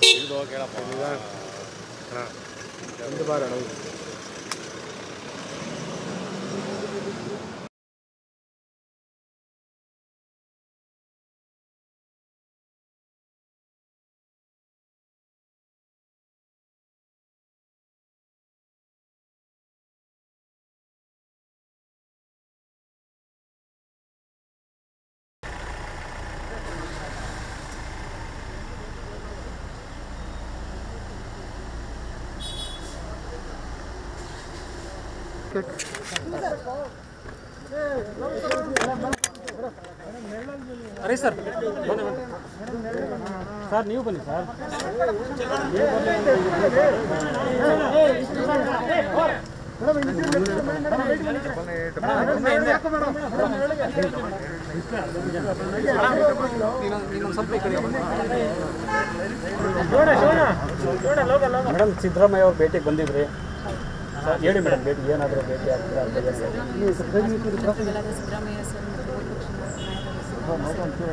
ಒಂದು ಬಾರ ಅರೆ ಸರ್ ಬನ್ನಿ ಬನ್ನಿ ಸರ್ ನೀವು ಬನ್ನಿ ಸರ್ ಮೇಡಮ್ ಸಿದ್ದರಾಮಯ್ಯ ಅವ್ರು ಭೇಟಿಗೆ ಬಂದಿದ್ರಿ ಸರ್ ಹೇಳಿ ಮೇಡಮ್ ಭೇಟಿ ಏನಾದರೂ ಭೇಟಿ ಆಗ್ತೀರಾ ಅಂತ ಹೇಳಿ. ಮುಖ್ಯಮಂತ್ರಿಗಳಾದ ಸಿದ್ದರಾಮಯ್ಯ ಸರ್ ಮತ್ತು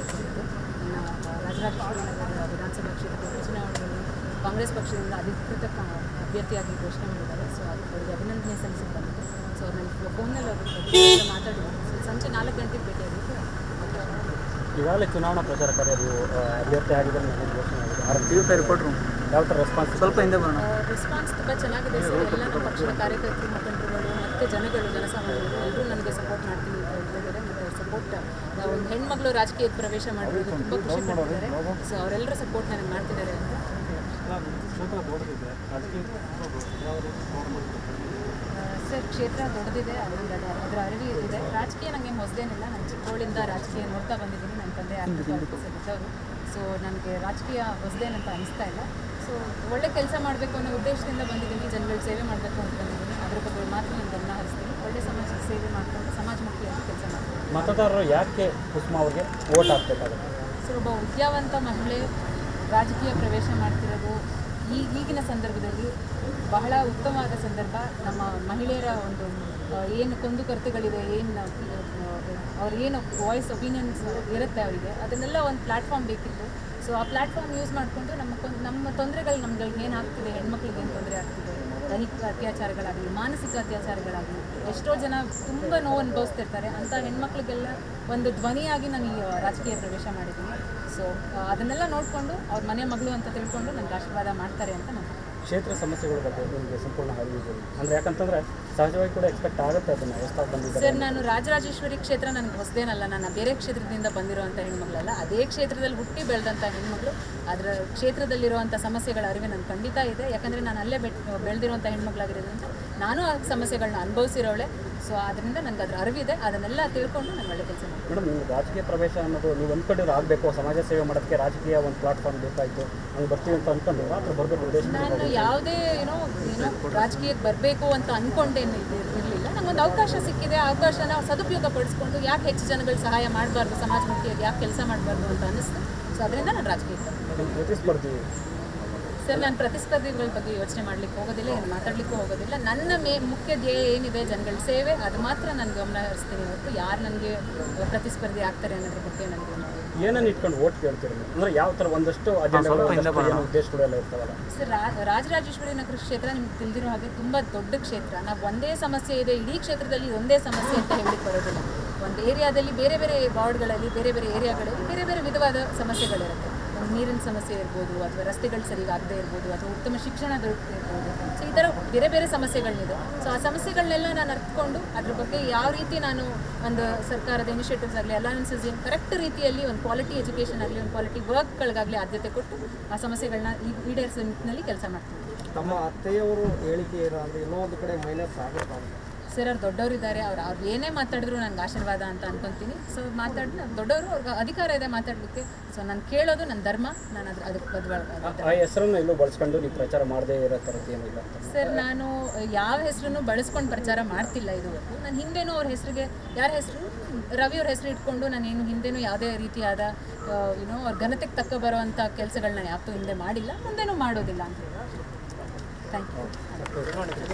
ರಾಜರಾಜೇಶ್ವರಿ ವಿಧಾನಸಭಾ ಕ್ಷೇತ್ರದ ಉಪಚುನಾವಣೆಯಲ್ಲಿ ಕಾಂಗ್ರೆಸ್ ಪಕ್ಷದಿಂದ ಅಧಿಕೃತ ಕ- ಅಭ್ಯರ್ಥಿಯಾಗಿ ಘೋಷಣೆ ಮಾಡಿದ್ದಾರೆ ಸೊ ಅದಕ್ಕೆ ಅವರಿಗೆ ಅಭಿನಂದನೆ ಸಲ್ಲಿಸಕ್ಕೆ ಬಂದಿದೆ ಸೊ ನನ್ನ ಫೋನಲ್ಲಿ ಅವ್ರ ಜೊತೆ ಮಾತಾಡಿದ್ರು ಸೊ ಸಂಜೆ ನಾಲ್ಕು ಗಂಟೆಗೆ ಭೇಟಿಯಾಗಿದ್ದು ಈಗಾಗಲೇ ಚುನಾವಣಾ ಪ್ರಚಾರ ಕಾರ್ಯ ನೀವು ಆ, ಅಭ್ಯರ್ಥಿ ಆಗಿದ್ದಾರೆ ನನಗೆ ಘೋಷಣೆ ಆಗಿದೆ ಆರ್ ಟಿ ವಿ ರಿಪೋರ್ಟ್ರು ಯಾವ ಥರ ರೆಸ್ಪಾನ್ಸ್ ಸ್ವಲ್ಪ ಹಿಂದೆ ಬರೋಣ ರೆಸ್ಪಾನ್ಸ್ ತುಂಬ ಚೆನ್ನಾಗಿದೆ ಸರ್ ಎಲ್ಲ ನಮ್ಮ ಪಕ್ಷದ ಕಾರ್ಯಕರ್ತರು ಮುಖಂಡರುಗಳು ಮತ್ತು ಜನಗಳು ಜನಸಾಮಾನ್ಯರು ಎಲ್ಲರೂ ನನಗೆ ಸಪೋರ್ಟ್ ಮಾಡ್ತೀನಿ ಅಂತ ಹೇಳ್ತಿದ್ದಾರೆ ಮತ್ತು ಸಪೋರ್ಟ್ ಒಂದು ಹೆಣ್ಮಗಳು ರಾಜಕೀಯಕ್ಕೆ ಪ್ರವೇಶ ಮಾಡಿರೋದು ತುಂಬ ಖುಷಿ ಪಡ್ತಿದ್ದಾರೆ ಸೊ ಅವರೆಲ್ಲರೂ ಸಪೋರ್ಟ್ ನನಗೆ ಮಾಡ್ತಿದ್ದಾರೆ ಅಂತ ಸರ್ ಕ್ಷೇತ್ರ ದೊಡ್ಡದಿದೆ ಅದರಿಂದ ಅದರ ಅರಿವು ಇದೆ ರಾಜಕೀಯ ನನಗೆ ಹೊಸದೇನಿಲ್ಲ ನಾನು ಚಿಕ್ಕವಳಿಂದ ರಾಜಕೀಯ ನೋಡ್ತಾ ಬಂದಿದ್ದೀನಿ ನನ್ನ ತಂದೆ ಆರ್ಥಿಕ ಇದ್ದವರು ಸೊ ನನಗೆ ರಾಜಕೀಯ ಹೊಸದೇನಂತ ಅನಿಸ್ತಾ ಇಲ್ಲ ಸೊ ಒಳ್ಳೆ ಕೆಲಸ ಮಾಡಬೇಕು ಅನ್ನೋ ಉದ್ದೇಶದಿಂದ ಬಂದಿದ್ದೀನಿ ಜನಗಳ ಸೇವೆ ಮಾಡಬೇಕು ಅಂತ ಬಂದಿದ್ದೀನಿ ಅದ್ರ ಬಗ್ಗೆ ಮಾತ್ರ ನಾನು ಗಮನ ಹರಿಸ್ತೀನಿ ಒಳ್ಳೆ ಸಮಾಜ ಸೇವೆ ಮಾಡ್ಕೊಂಡು ಸಮಾಜಮುಖಿಯಾಗಿ ಕೆಲಸ ಮಾಡ್ತೀನಿ ಮತದಾರರು ಯಾಕೆ ಕುಸುಮ ಅವ್ರಿಗೆ ಓಟ್ ಹಾಕ್ಬೇಕಾಗುತ್ತೆ ಸೊ ಒಬ್ಬ ವಿದ್ಯಾವಂತ ಮಹಿಳೆ ರಾಜಕೀಯ ಪ್ರವೇಶ ಮಾಡ್ತಿರೋದು ಈ ಈಗಿನ ಸಂದರ್ಭದಲ್ಲಿ ಬಹಳ ಉತ್ತಮವಾದ ಸಂದರ್ಭ ನಮ್ಮ ಮಹಿಳೆಯರ ಒಂದು ಆ, ಏನು ಕುಂದುಕೊರತೆಗಳಿದೆ ಏನು ಅವ್ರ ಏನು ವಾಯ್ಸ್ ಒಪಿನಿಯನ್ಸ್ ಇರುತ್ತೆ ಅವರಿಗೆ ಅದನ್ನೆಲ್ಲ ಒಂದು ಪ್ಲ್ಯಾಟ್ಫಾರ್ಮ್ ಬೇಕಿತ್ತು ಸೊ ಆ ಪ್ಲ್ಯಾಟ್ಫಾರ್ಮ್ ಯೂಸ್ ಮಾಡಿಕೊಂಡು ನಮ್ಮ ಕೊನ್- ನಮ್ಮ ತೊಂದರೆಗಳು ನಮ್ಗಳಿಗೆ ಏನು ಆಗ್ತಿದೆ ಹೆಣ್ಮಕ್ಳಿಗೆ ಏನು ತೊಂದರೆ ಆಗ್ತಿದೆ ದೈಹಿಕ ಅತ್ಯಾಚಾರಗಳಾಗಲಿ ಮಾನಸಿಕ ಅತ್ಯಾಚಾರಗಳಾಗಲಿ ಎಷ್ಟೋ ಜನ ತುಂಬ ನೋವು ಅನುಭವಿಸ್ತಿರ್ತಾರೆ ಅಂಥ ಹೆಣ್ಮಕ್ಳಿಗೆಲ್ಲ ಒಂದು ಧ್ವನಿಯಾಗಿ ನಾನು ಈ ಆ, ರಾಜಕೀಯ ಪ್ರವೇಶ ಮಾಡಿದ್ದೀನಿ ಸೊ ಅದನ್ನೆಲ್ಲ ನೋಡಿಕೊಂಡು ಅವ್ರ ಮನೆ ಮಗಳು ಅಂತ ತಿಳ್ಕೊಂಡು ನನಗೆ ಆಶೀರ್ವಾದ ಮಾಡ್ತಾರೆ ಅಂತ ನಾನು ಕ್ಷೇತ್ರ ಸಮಸ್ಯೆಗಳ ಬಗ್ಗೆ ನಿಮಗೆ ಸಂಪೂರ್ಣ ಅರಿವಿದೆ ಅಂದರೆ ಯಾಕಂತಂದರೆ ಸಹಜವಾಗಿ ಕೂಡ ಎಕ್ಸ್ಪೆಕ್ಟ್ ಆಗುತ್ತೆ ಅದನ್ನು ಹೊಸ್ದಾಗಿ ಬಂದಿದ್ದಾರೆ ಸರ್ ನಾನು ರಾಜರಾಜೇಶ್ವರಿ ಕ್ಷೇತ್ರ ನನಗೆ ಹೊಸದೇನಲ್ಲ ನಾನು ಬೇರೆ ಕ್ಷೇತ್ರದಿಂದ ಬಂದಿರುವಂಥ ಹೆಣ್ಮಗಳಲ್ಲ ಅದೇ ಕ್ಷೇತ್ರದಲ್ಲಿ ಹುಟ್ಟಿ ಬೆಳೆದಂಥ ಹೆಣ್ಮಗಳು ಅದರ ಕ್ಷೇತ್ರದಲ್ಲಿರುವಂಥ ಸಮಸ್ಯೆಗಳ ಅರಿವು ನನಗೆ ಖಂಡಿತ ಇದೆ ಯಾಕಂದರೆ ನಾನು ಅಲ್ಲೇ ಬೆಟ್ ಬೆಳೆದಿರುವಂಥ ಹೆಣ್ಮಗಳಾಗಿರೋದ್ರಿಂದ ನಾನು ಆ ಸಮಸ್ಯೆಗಳನ್ನ ಅನುಭವಿಸಿರೋಳೆ ಸೊ ಅದರಿಂದ ನನಗೆ ಅದರ ಅರಿವಿದೆ ಅದನ್ನೆಲ್ಲ ತಿಳ್ಕೊಂಡು ನಾನು ಒಳ್ಳೆ ಕೆಲಸ ಮಾಡ್ತೀನಿ ಮೇಡಮ್ ನೀವು ರಾಜಕೀಯ ಪ್ರವೇಶ ಅನ್ನೋದು ನೀವು ಅಂದ್ಕೊಂಡಿರೋ ಆಗಬೇಕು ಸಮಾಜ ಸೇವೆ ಮಾಡೋದಕ್ಕೆ ರಾಜಕೀಯ ಒಂದು ಪ್ಲಾಟ್ಫಾರ್ಮ್ ಬೇಕಾಯಿತು ಹಂಗೆ ಬರ್ತೀವಿ ಅಂತ ಅಂದ್ಕೊಂಡು ಮಾತ್ರ ಬರಬೇಕು ಉದ್ದೇಶ ನಾನು ಯಾವುದೇ ಏನೋ ಏನೋ ರಾಜಕೀಯಕ್ಕೆ ಬರಬೇಕು ಅಂತ ಅಂದ್ಕೊಂಡೇನು ಇರಲಿಲ್ಲ ನಂಗೊಂದು ಅವಕಾಶ ಸಿಕ್ಕಿದೆ ಆ ಅವಕಾಶನ ಸದುಪಯೋಗ ಪಡಿಸ್ಕೊಂಡು ಯಾಕೆ ಹೆಚ್ಚು ಜನಗಳು ಸಹಾಯ ಮಾಡಬಾರ್ದು ಸಮಾಜಮುಖಿಯಾಗಿ ಯಾಕೆ ಕೆಲಸ ಮಾಡಬಾರ್ದು ಅಂತ ಅನ್ನಿಸ್ತು ಸೊ ಅದರಿಂದ ನಾನು ರಾಜಕೀಯಕ್ಕೆ ಬಂದೆ ನಿಮ್ಮ ಪ್ರತಿಸ್ಪರ್ಧಿ ಸರ್ ನಾನು ಪ್ರತಿಸ್ಪರ್ಧಿಗಳ ಬಗ್ಗೆ ಯೋಚನೆ ಮಾಡ್ಲಿಕ್ಕೆ ಹೋಗೋದಿಲ್ಲ ಏನು ಮಾತಾಡ್ಲಿಕ್ಕೂ ಹೋಗೋದಿಲ್ಲ ನನ್ನ ಮೇ ಮುಖ್ಯ ಧ್ಯೇಯ ಏನಿದೆ ಜನಗಳ ಸೇವೆ ಅದು ಮಾತ್ರ ನಾನು ಗಮನ ಹರಿಸ್ತೀನಿ ಹೊರತು ಯಾರು ನನಗೆ ಪ್ರತಿಸ್ಪರ್ಧಿ ಆಗ್ತಾರೆ ಅನ್ನೋದ್ರ ಬಗ್ಗೆ ನನಗೆ ಏನನ್ನು ಇಟ್ಕೊಂಡು ಓಟ್ ಕೇಳ್ತೀರಿ ನೀವು? ಅಂದ್ರೆ ಯಾವ ಥರ ಒಂದಷ್ಟು ಅಜೆಂಡಾಗಳು ಒಂದಷ್ಟು ಏನೋ ಉದ್ದೇಶಗಳು ಎಲ್ಲ ಇರ್ತಾವಲ್ಲ ಸರ್ ರಾ- ರಾಜರಾಜೇಶ್ವರಿ ನಗರ ಕ್ಷೇತ್ರ ನಿಮ್ಗೆ ತಿಳಿದಿರೋ ಹಾಗೆ ತುಂಬ ದೊಡ್ಡ ಕ್ಷೇತ್ರ ನಾವು ಒಂದೇ ಸಮಸ್ಯೆ ಇದೆ ಇಡೀ ಕ್ಷೇತ್ರದಲ್ಲಿ ಒಂದೇ ಸಮಸ್ಯೆ ಅಂತ ಹೇಳಲಿಕ್ಕೆ ಬರೋದಿಲ್ಲ ಒಂದು ಏರಿಯಾದಲ್ಲಿ ಬೇರೆ ಬೇರೆ ವಾರ್ಡ್ಗಳಲ್ಲಿ ಬೇರೆ ಬೇರೆ ಏರಿಯಾಗಳಲ್ಲಿ ಬೇರೆ ಬೇರೆ ವಿಧವಾದ ಸಮಸ್ಯೆಗಳಿರುತ್ತೆ ಒಂದು ನೀರಿನ ಸಮಸ್ಯೆ ಇರ್ಬೋದು ಅಥವಾ ರಸ್ತೆಗಳು ಸರಿಯಾಗದೇ ಇರ್ಬೋದು ಅಥವಾ ಉತ್ತಮ ಶಿಕ್ಷಣ ದೊರಕದೇ ಇರ್ಬೋದು ಸೊ ಈ ಥರ ಬೇರೆ ಬೇರೆ ಸಮಸ್ಯೆಗಳಿದೆ ಸೊ ಆ ಸಮಸ್ಯೆಗಳನ್ನೆಲ್ಲ ನಾನು ಅರ್ಥಕೊಂಡು ಅದ್ರ ಬಗ್ಗೆ ಯಾವ ರೀತಿ ನಾನು ಒಂದು ಸರ್ಕಾರದ ಇನಿಷಿಯೇಟಿವ್ಸ್ ಆಗಲಿ ಅಲಯನ್ಸಸ್ ಏನು ಕರೆಕ್ಟ್ ರೀತಿಯಲ್ಲಿ ಒಂದು ಕ್ವಾಲಿಟಿ ಎಜುಕೇಷನ್ ಆಗಲಿ ಒಂದು ಕ್ವಾಲಿಟಿ ವರ್ಕ್ಗಳಿಗಾಗಲಿ ಆದ್ಯತೆ ಕೊಟ್ಟು ಆ ಸಮಸ್ಯೆಗಳನ್ನ ಈಡೇರಿಸೋ ನಿಟ್ಟಿನಲ್ಲಿ ಕೆಲಸ ಮಾಡ್ತೀನಿ ತಮ್ಮ ಅತ್ತೆಯವರು ಹೇಳಿಕೆ ಏನು ಅಂದರೆ ಎಲ್ಲೋ ಒಂದು ಕಡೆ ಮೈನಸ್ ಆಗುತ್ತಾ ಅಂತ ಸರ್ ಅವ್ರು ದೊಡ್ಡವರಿದ್ದಾರೆ ಅವ್ರು ಅವ್ರು ಏನೇ ಮಾತಾಡಿದ್ರು ನನಗೆ ಆಶೀರ್ವಾದ ಅಂತ ಅನ್ಕೊಂತೀನಿ ಸೊ ಮಾತಾಡಿ ದೊಡ್ಡವರು ಅವ್ರಿಗೆ ಅಧಿಕಾರ ಇದೆ ಮಾತಾಡಲಿಕ್ಕೆ ಸೊ ನಾನು ಕೇಳೋದು ನನ್ನ ಧರ್ಮ ನಾನು ಅದ್ರ ಅದಕ್ಕೆ ಬದಲಾಗ ಆ ಹೆಸರನ್ನು ಎಲ್ಲೂ ಬಳಸ್ಕೊಂಡು ನೀವು ಪ್ರಚಾರ ಮಾಡದೇ ಇರೋ ಥರದ್ದು ಏನಿಲ್ಲ ಅಂತ ಸರ್ ನಾನು ಯಾವ ಹೆಸರನ್ನು ಬಳಸ್ಕೊಂಡು ಪ್ರಚಾರ ಮಾಡ್ತಿಲ್ಲ ಇದುವರೆಗೂ ನಾನು ಹಿಂದೆನೂ ಅವ್ರ ಹೆಸರಿಗೆ ಯಾರ ಹೆಸರು ರವಿ ಅವ್ರ ಹೆಸರು ಇಟ್ಕೊಂಡು ನಾನು ಏನು ಹಿಂದೆನೂ ಯಾವುದೇ ರೀತಿಯಾದ ಏನೋ ಅವ್ರ ಘನತೆಗೆ ತಕ್ಕ ಬರುವಂಥ ಕೆಲಸಗಳನ್ನ ಯಾವತ್ತೂ ಹಿಂದೆ ಮಾಡಿಲ್ಲ ಮುಂದೆನೂ ಮಾಡೋದಿಲ್ಲ ಅಂತ ಥ್ಯಾಂಕ್ ಯು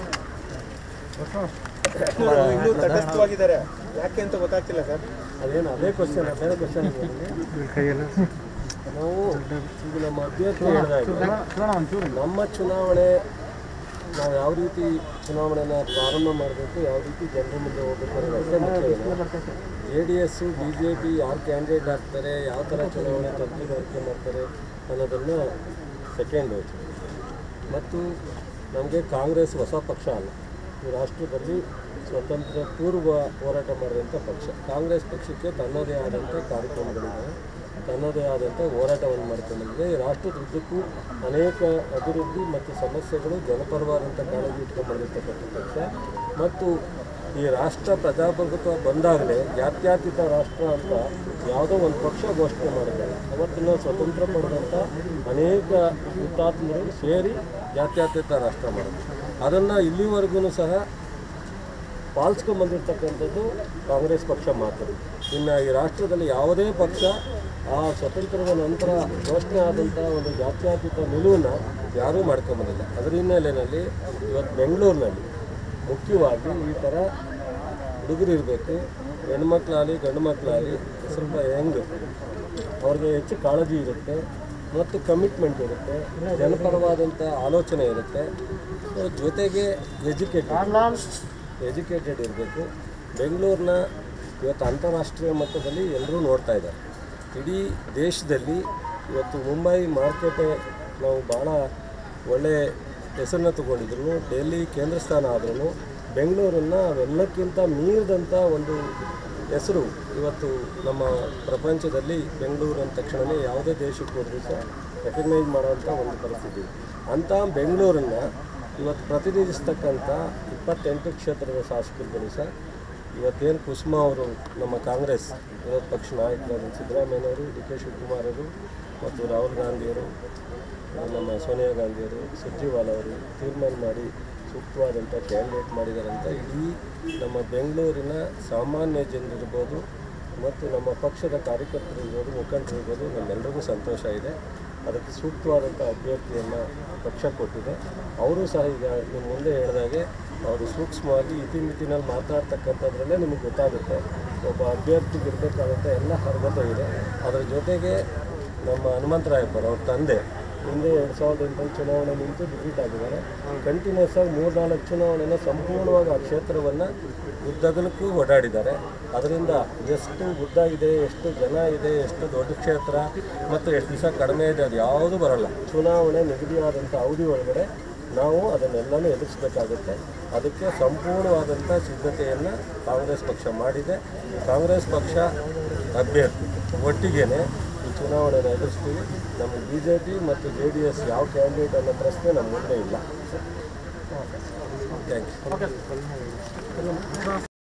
ಇನ್ನೂ ತಟಸ್ಥವಾಗಿದ್ದಾರೆ ಯಾಕೆ ಅಂತ ಗೊತ್ತಾಗ್ತಿಲ್ಲ ಸರ್ ಅದೇನು ಅದೇ ಕ್ವಶನ್ ಅದೇ ಕ್ವಶನ್ ನಾವು ಈಗ ನಮ್ಮ ಅಭ್ಯರ್ಥಿ ಹೇಳಿದಾಗ ನಮ್ಮ ಚುನಾವಣೆ ನಾವು ಯಾವ ರೀತಿ ಚುನಾವಣೆನ ಪ್ರಾರಂಭ ಮಾಡಬೇಕು ಯಾವ ರೀತಿ ಜನರ ಮುಂದೆ ಹೋಗ್ಬೇಕು ಅನ್ನೋದಷ್ಟೇ ಮುಖ್ಯ J D S B J P ಯಾರು ಕ್ಯಾಂಡಿಡೇಟ್ ಆಗ್ತಾರೆ ಯಾವ ಥರ ಚುನಾವಣೆ ತಂತ್ರಗಾರಿಕೆ ಮಾಡ್ತಾರೆ ಅನ್ನೋದನ್ನು ಸೆಕೆಂಡ್ ಮತ್ತು ನಮಗೆ ಕಾಂಗ್ರೆಸ್ ಹೊಸ ಪಕ್ಷ ಅಲ್ಲ ಈ ರಾಷ್ಟ್ರದಲ್ಲಿ ಸ್ವತಂತ್ರ ಪೂರ್ವ ಹೋರಾಟ ಮಾಡಿದಂಥ ಪಕ್ಷ ಕಾಂಗ್ರೆಸ್ ಪಕ್ಷಕ್ಕೆ ತನ್ನದೇ ಆದಂಥ ಕಾರ್ಯಕ್ರಮಗಳಿವೆ ತನ್ನದೇ ಆದಂಥ ಹೋರಾಟವನ್ನು ಮಾಡ್ಕೊಂಡಿದೆ ಈ ರಾಷ್ಟ್ರದ ಉದ್ದಕ್ಕೂ ಅನೇಕ ಅಭಿವೃದ್ಧಿ ಮತ್ತು ಸಮಸ್ಯೆಗಳು ಜನಪರವಾದಂಥ ಕಾಳಜಿ ಇಟ್ಕೊಂಡು ಬಂದಿರ್ತಕ್ಕಂಥ ಪಕ್ಷ ಮತ್ತು ಈ ರಾಷ್ಟ್ರ ಪ್ರಜಾಪ್ರಭುತ್ವ ಬಂದಾಗಲೇ ಜಾತ್ಯತೀತ ರಾಷ್ಟ್ರ ಅಂತ ಯಾವುದೋ ಒಂದು ಪಕ್ಷ ಘೋಷಣೆ ಮಾಡಿದ್ದಾರೆ ಅವತ್ತಿನ ಸ್ವತಂತ್ರ ಪಡೆದಂಥ ಅನೇಕ ಹುತಾತ್ಮರು ಸೇರಿ ಜಾತ್ಯತೀತ ರಾಷ್ಟ್ರ ಮಾಡಿದ್ರು ಅದನ್ನು ಇಲ್ಲಿವರೆಗೂ ಸಹ ಪಾಲಿಸ್ಕೊಂಬಂದಿರ್ತಕ್ಕಂಥದ್ದು ಕಾಂಗ್ರೆಸ್ ಪಕ್ಷ ಮಾತ್ರ ಇನ್ನು ಈ ರಾಷ್ಟ್ರದಲ್ಲಿ ಯಾವುದೇ ಪಕ್ಷ ಆ ಸ್ವತಂತ್ರದ ನಂತರ ಘೋಷಣೆ ಆದಂಥ ಒಂದು ಜಾತ್ಯತೀತ ನಿಲುವನ್ನು ಯಾರೂ ಮಾಡ್ಕೊಂಬಂದಿಲ್ಲ ಅದರ ಹಿನ್ನೆಲೆಯಲ್ಲಿ ಇವತ್ತು ಬೆಂಗಳೂರಿನಲ್ಲಿ ಮುಖ್ಯವಾಗಿ ಈ ಥರ ಹುಡುಗರು ಇರಬೇಕು ಹೆಣ್ಮಕ್ಳಾಗಲಿ ಗಂಡು ಮಕ್ಕಳಾಗಲಿ ಸ್ವಲ್ಪ ಹೆಂಗ್ ಅವ್ರಿಗೆ ಹೆಚ್ಚು ಕಾಳಜಿ ಇರುತ್ತೆ ಮತ್ತು ಕಮಿಟ್ಮೆಂಟ್ ಇರುತ್ತೆ ಜನಪರವಾದಂಥ ಆಲೋಚನೆ ಇರುತ್ತೆ ಸೊ ಜೊತೆಗೆ ಎಜುಕೇಟೆಡ್ ಎಜುಕೇಟೆಡ್ ಇರಬೇಕು ಬೆಂಗಳೂರಿನ ಇವತ್ತು ಅಂತಾರಾಷ್ಟ್ರೀಯ ಮಟ್ಟದಲ್ಲಿ ಎಲ್ಲರೂ ನೋಡ್ತಾ ಇದ್ದಾರೆ ಇಡೀ ದೇಶದಲ್ಲಿ ಇವತ್ತು ಮುಂಬೈ ಮಾರ್ಕೆಟೇ ನಾವು ಭಾಳ ಒಳ್ಳೆ ಹೆಸರನ್ನ ತಗೊಂಡಿದ್ರು ಡೆಲ್ಲಿ ಕೇಂದ್ರ ಸ್ಥಾನ ಆದ್ರೂ ಬೆಂಗಳೂರನ್ನು ಅವೆಲ್ಲಕ್ಕಿಂತ ಮೀರಿದಂಥ ಒಂದು ಹೆಸರು ಇವತ್ತು ನಮ್ಮ ಪ್ರಪಂಚದಲ್ಲಿ ಬೆಂಗಳೂರು ಅಂದ ತಕ್ಷಣವೇ ಯಾವುದೇ ದೇಶಕ್ಕೆ ಹೋದ್ರೂ ಸಹ ರೆಕಗ್ನೈಸ್ ಮಾಡೋವಂಥ ಒಂದು ಪರಿಸ್ಥಿತಿ ಅಂಥ ಬೆಂಗಳೂರನ್ನು ಇವತ್ತು ಪ್ರತಿನಿಧಿಸ್ತಕ್ಕಂಥ ಇಪ್ಪತ್ತೆಂಟು ಕ್ಷೇತ್ರದ ಶಾಸಕರುಗಳು ಸಹ ಇವತ್ತೇನು ಕುಸುಮಾ ಅವರು ನಮ್ಮ ಕಾಂಗ್ರೆಸ್ ವಿರೋಧ ಪಕ್ಷ ನಾಯಕರಾದ ಸಿದ್ದರಾಮಯ್ಯನವರು ಡಿ ಕೆ ಶಿವಕುಮಾರ್ ಅವರು ಮತ್ತು ರಾಹುಲ್ ಗಾಂಧಿಯವರು ನಮ್ಮ ಸೋನಿಯಾ ಗಾಂಧಿಯವರು ಸುರ್ಜಿವಾಲ ಅವರು ತೀರ್ಮಾನ ಮಾಡಿ ಸೂಕ್ತವಾದಂಥ ಕ್ಯಾಂಡಿಡೇಟ್ ಮಾಡಿದಾರಂತ ಇಡೀ ನಮ್ಮ ಬೆಂಗಳೂರಿನ ಸಾಮಾನ್ಯ ಜನರಿರ್ಬೋದು ಮತ್ತು ನಮ್ಮ ಪಕ್ಷದ ಕಾರ್ಯಕರ್ತರು ಇರ್ಬೋದು ಮುಖಂಡರು ಇರ್ಬೋದು ನಮ್ಮೆಲ್ಲರಿಗೂ ಸಂತೋಷ ಇದೆ ಅದಕ್ಕೆ ಸೂಕ್ತವಾದಂಥ ಅಭ್ಯರ್ಥಿಯನ್ನು ಪಕ್ಷ ಕೊಟ್ಟಿದೆ ಅವರು ಸಹ ಈಗ ನಿಮ್ಮ ಮುಂದೆ ಹೇಳಿದಾಗೆ ಅವರು ಸೂಕ್ಷ್ಮವಾಗಿ ಇತಿಮಿತಿನಲ್ಲಿ ಮಾತಾಡ್ತಕ್ಕಂಥದ್ರಲ್ಲೇ ನಿಮಗೆ ಗೊತ್ತಾಗುತ್ತೆ ಒಬ್ಬ ಅಭ್ಯರ್ಥಿಗೆ ಇರಬೇಕಾದಂಥ ಎಲ್ಲ ಅರ್ಹತೆ ಇದೆ ಅದರ ಜೊತೆಗೆ ನಮ್ಮ ಹನುಮಂತರಾಯಪ್ಪರು ಅವ್ರ ತಂದೆ ಹಿಂದೆ ಎರಡು ಸಾವಿರದ ಎಂಟರಲ್ಲಿ ಚುನಾವಣೆ ನಿಂತು ಡಿಫೀಟ್ ಆಗಿದ್ದಾರೆ ಕಂಟಿನ್ಯೂಸ್ ಆಗಿ ಮೂರ್ನಾಲ್ಕು ಚುನಾವಣೆನ ಸಂಪೂರ್ಣವಾಗಿ ಆ ಕ್ಷೇತ್ರವನ್ನು ಉದ್ದಗಲಕ್ಕೂ ಓಡಾಡಿದ್ದಾರೆ ಅದರಿಂದ ಎಷ್ಟು ಉದ್ದ ಇದೆ ಎಷ್ಟು ಜನ ಇದೆ ಎಷ್ಟು ದೊಡ್ಡ ಕ್ಷೇತ್ರ ಮತ್ತು ಎಷ್ಟು ದಿವಸ ಕಡಿಮೆ ಇದೆ ಅದು ಯಾವುದೂ ಬರಲ್ಲ ಚುನಾವಣೆ ನಿಗದಿಯಾದಂಥ ಅವಧಿ ಒಳಗಡೆ ನಾವು ಅದನ್ನೆಲ್ಲನೂ ಎದುರಿಸಬೇಕಾಗುತ್ತೆ ಅದಕ್ಕೆ ಸಂಪೂರ್ಣವಾದಂಥ ಸಿದ್ಧತೆಯನ್ನು ಕಾಂಗ್ರೆಸ್ ಪಕ್ಷ ಮಾಡಿದೆ ಕಾಂಗ್ರೆಸ್ ಪಕ್ಷ ಅಭ್ಯರ್ಥಿ ಒಟ್ಟಿಗೆನೇ ಈ ಚುನಾವಣೆನ ಎದುರಿಸ್ತೀವಿ ನಮ್ಮ ಬಿ ಜೆ ಪಿ ಮತ್ತು ಜೆ ಡಿ ಎಸ್ ಯಾವ ಕ್ಯಾಂಡಿಡೇಟ್ ಅನ್ನೋ ಪ್ರಶ್ನೆ ನಮ್ಮ ಮುಂದೆ ಇಲ್ಲ ಥ್ಯಾಂಕ್ ಯು